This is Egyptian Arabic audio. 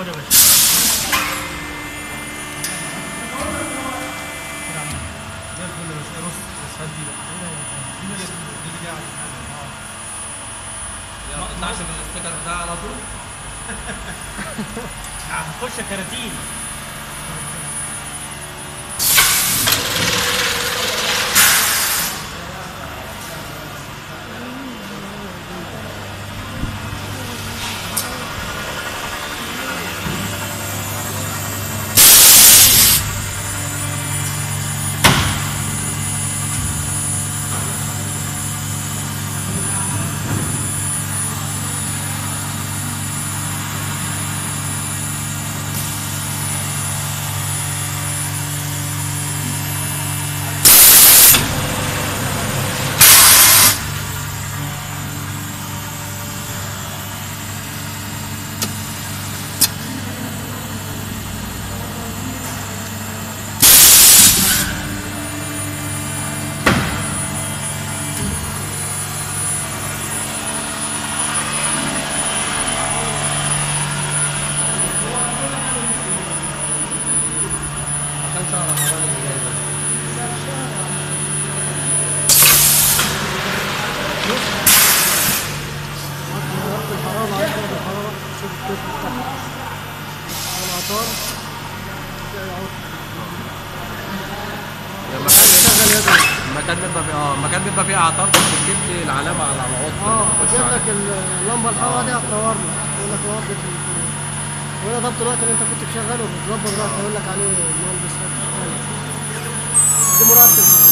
يا باشا زي الفل يا باشا رص بس هدي بقى دي اللي دي اللي قاعد يا ما تطلعش من الاستيكر ده على طول هنخش كراتين عشان شهر رمضان اللي جاي ده درجة الحرارة على درجة الحرارة شوف الكيف بتاعها العطار لما شغل يدك المكان بيبقى فيه اه المكان بيبقى فيه اعطار بتجيب لي العلامه على العوض اه تخش جاب عليها. لك اللمبة الحمراء دي هتنورنا يقول لك وقت وهنا ضبط الوقت اللي انت كنت مشغله بتظبط الوقت هيقول لك عليه المهندس دي مرتب